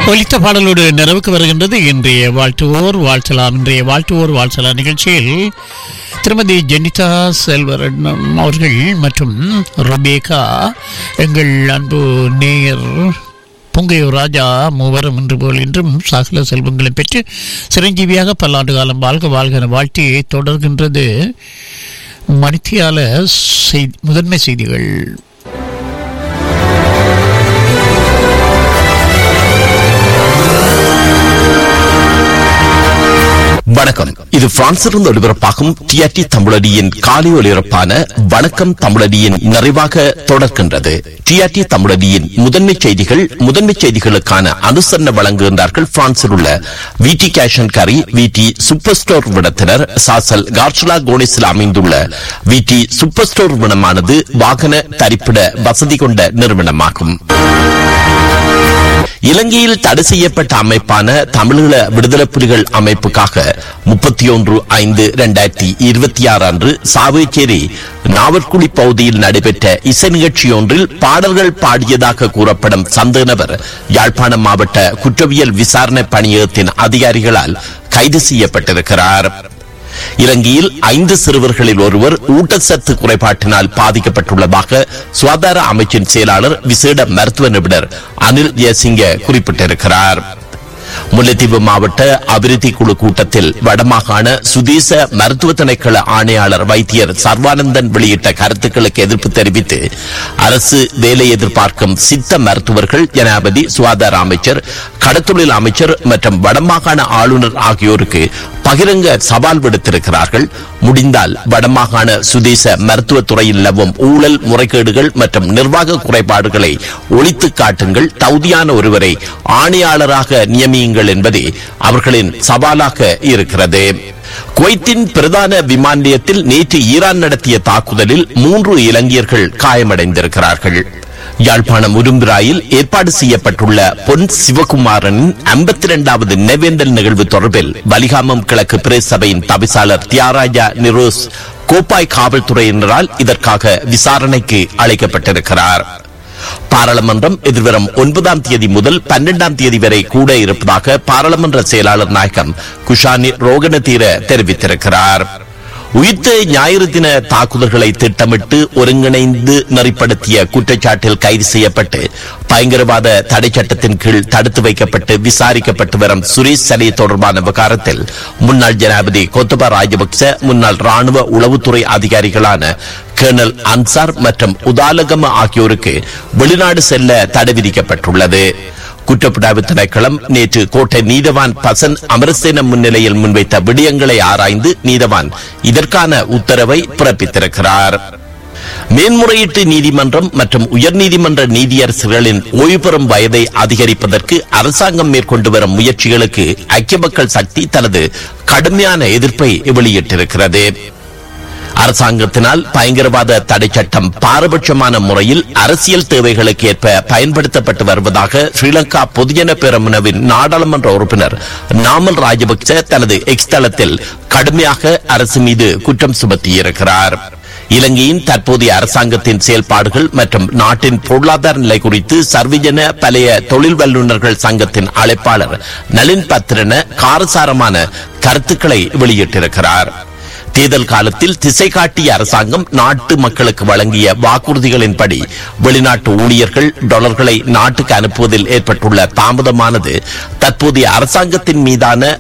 ஒலித்த பாடலோடு நிறைவுக்கு வருகின்றது இன்றைய வாழ்த்துவோர் வாழ்த்தலாம் இன்றைய வாழ்த்துவோர் வாழ்த்தலாம் நிகழ்ச்சியில் திருமதி ஜெனிதா செல்வரட்னம் அவர்கள் மற்றும் ரொபேகா எங்கள் அன்பு நேயர் பொங்கையூர் ராஜா மூவரும் இன்று போல் இன்றும் சகல செல்வங்களை பெற்று சிரஞ்சீவியாக பல்லாண்டு காலம் வாழ்க வாழ்க என வாழ்த்தி தொடர்கின்றது மணித்தியால செய்தி முதன்மை செய்திகள் வணக்கம் இது பிரான்சிலிருந்து ஒலிபரப்பாகும் டிஆர்டி தமிழடியின் காலை ஒலிபரப்பான வணக்கம் தமிழடியின் நிறைவாக தொடர்கின்றது டிஆர்டி தமிழடியின் முதன்மை செய்திகள் முதன்மை செய்திகளுக்கான அனுசரணை வழங்குகின்றார்கள் பிரான்சில் உள்ள விடி கேஷன் கரி விடி சூப்பர் ஸ்டோர் விடத்தினர் சாசல் கார்சுலா கோனிஸில் அமைந்துள்ள விடி சூப்பர் ஸ்டோர் விடமானது வாகன தரிப்பிட வசதி கொண்ட நிறுவனமாகும் இலங்கையில் தடை செய்யப்பட்ட அமைப்பான தமிழீழ விடுதலை புலிகள் அமைப்புக்காக முப்பத்தி ஒன்று ஐந்து இரண்டாயிரத்தி இருபத்தி ஆறு அன்று சாவேச்சேரி நாவற்குழி பகுதியில் நடைபெற்ற இசை நிகழ்ச்சி ஒன்றில் பாடல்கள் பாடியதாக கூறப்படும் சந்தேக நபர் யாழ்ப்பாணம் மாவட்ட குற்றவியல் விசாரணை பணியகத்தின் அதிகாரிகளால் கைது செய்யப்பட்டிருக்கிறார் இலங்கையில் ஐந்து சிறுவர்களில் ஒருவர் ஊட்டச்சத்து குறைபாட்டினால் பாதிக்கப்பட்டுள்ளதாக சுகாதார அமைச்சின் செயலாளர் விசேட மருத்துவ நிபுணர் அனில் ஜெயசிங்க குறிப்பிட்டிருக்கிறார் முல்லைத்தீவு மாவட்ட அபிவிருத்தி குழு கூட்டத்தில் வடமாகாண சுதேச மருத்துவ திணைக்கள ஆணையாளர் வைத்தியர் சர்வானந்தன் வெளியிட்ட கருத்துக்களுக்கு எதிர்ப்பு தெரிவித்து அரசு வேலை எதிர்பார்க்கும் சித்த மருத்துவர்கள் ஜனாபதி சுகாதார அமைச்சர் கடத்தொழில் அமைச்சர் மற்றும் வடமாகாண ஆளுநர் ஆகியோருக்கு பகிரங்க சவால் விடுத்திருக்கிறார்கள் முடிந்தால் வடமாகாண சுதேச மருத்துவ துறையில் நிலவும் ஊழல் முறைகேடுகள் மற்றும் நிர்வாக குறைபாடுகளை ஒழித்து காட்டுங்கள் தகுதியான ஒருவரை ஆணையாளராக நியமியுங்கள் என்பதே அவர்களின் சவாலாக இருக்கிறது குவைத்தின் பிரதான விமான நிலையத்தில் நேற்று ஈரான் நடத்திய தாக்குதலில் மூன்று இலங்கையர்கள் காயமடைந்திருக்கிறார்கள் யாழ்ப்பாணம் உரும்பிராயில் ஏற்பாடு செய்யப்பட்டுள்ள பொன் சிவகுமாரனின் ஐம்பத்தி இரண்டாவது நினைவேந்தல் நிகழ்வு தொடர்பில் வலிகாமம் கிழக்கு பிரேஸ் சபையின் தவிசாளர் தியாராஜா நிரோஸ் கோப்பாய் காவல்துறையினரால் இதற்காக விசாரணைக்கு அழைக்கப்பட்டிருக்கிறார் பாராளுமன்றம் எதிர்வரும் ஒன்பதாம் தேதி முதல் பன்னெண்டாம் தேதி வரை கூட இருப்பதாக பாராளுமன்ற செயலாளர் நாயகம் குஷானி ரோகனதீர தெரிவித்திருக்கிறார் உயிர்த்த ஞாயிறு தின தாக்குதல்களை திட்டமிட்டு ஒருங்கிணைந்து நெறிப்படுத்திய குற்றச்சாட்டில் கைது செய்யப்பட்டு பயங்கரவாத தடை சட்டத்தின் கீழ் தடுத்து வைக்கப்பட்டு விசாரிக்கப்பட்டு வரும் சுரேஷ் சலே தொடர்பான விவகாரத்தில் முன்னாள் ஜனாதிபதி கோத்தபா ராஜபக்ச முன்னாள் ராணுவ உளவுத்துறை அதிகாரிகளான கேர்னல் அன்சார் மற்றும் உதாலகம ஆகியோருக்கு வெளிநாடு செல்ல தடை விதிக்கப்பட்டுள்ளது குற்றப்புடாவு திணைக்களம் நேற்று கோட்டை நீதவான் பசன் அமரசேன முன்னிலையில் முன்வைத்த விடயங்களை ஆராய்ந்து நீதவான் இதற்கான உத்தரவை பிறப்பித்திருக்கிறார் மேன்முறையீட்டு நீதிமன்றம் மற்றும் உயர்நீதிமன்ற நீதியரசர்களின் ஓய்வு பெறும் வயதை அதிகரிப்பதற்கு அரசாங்கம் மேற்கொண்டு வரும் முயற்சிகளுக்கு ஐக்கிய மக்கள் சக்தி தனது கடுமையான எதிர்ப்பை வெளியிட்டிருக்கிறது அரசாங்கத்தினால் பயங்கரவாத தடை சட்டம் பாரபட்சமான முறையில் அரசியல் தேவைகளுக்கு ஏற்ப பயன்படுத்தப்பட்டு வருவதாக ஸ்ரீலங்கா பொதுஜன பெரமுனவின் நாடாளுமன்ற உறுப்பினர் நாமல் ராஜபக்ச தனது எக்ஸ் தளத்தில் கடுமையாக அரசு மீது குற்றம் சுமத்தியிருக்கிறார் இலங்கையின் தற்போதைய அரசாங்கத்தின் செயல்பாடுகள் மற்றும் நாட்டின் பொருளாதார நிலை குறித்து சர்வஜன பழைய தொழில் வல்லுநர்கள் சங்கத்தின் அழைப்பாளர் நளின் பத்ரன காரசாரமான கருத்துக்களை வெளியிட்டிருக்கிறார் தேர்தல் காலத்தில் திசை காட்டிய அரசாங்கம் நாட்டு மக்களுக்கு வழங்கிய வாக்குறுதிகளின்படி வெளிநாட்டு ஊழியர்கள் டாலர்களை நாட்டுக்கு அனுப்புவதில் ஏற்பட்டுள்ள தாமதமானது தற்போதைய அரசாங்கத்தின் மீதான